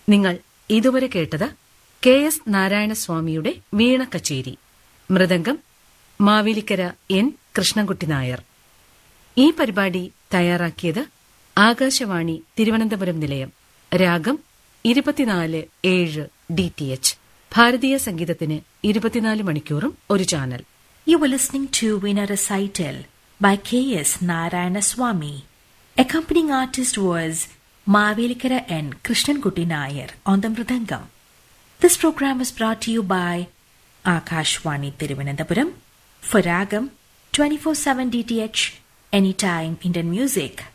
നിങ്ങൾ ഇതുവരെ കേട്ടത് കെ എസ് നാരായണസ്വാമിയുടെ വീണ കച്ചേരി മൃദംഗം മാവേലിക്കര എൻ കൃഷ്ണൻകുട്ടി നായർ ഈ പരിപാടി തയ്യാറാക്കിയത് ആകാശവാണി തിരുവനന്തപുരം നിലയം രാഗം ഇരുപത്തിനാല് ഏഴ് ഡി ടി എച്ച് ഭാരതീയ സംഗീതത്തിന് ഇരുപത്തിനാല് മണിക്കൂറും ഒരു channel You were listening to Veena Recital by K.S. Narayana Swami. Accompanying artist was Mavelikara N. Krishnankuti Nayar on the Mridangam. This program was brought to you by Akashwani Thiruvananthapuram for Ragam 24-7 DTH Anytime Indian Music.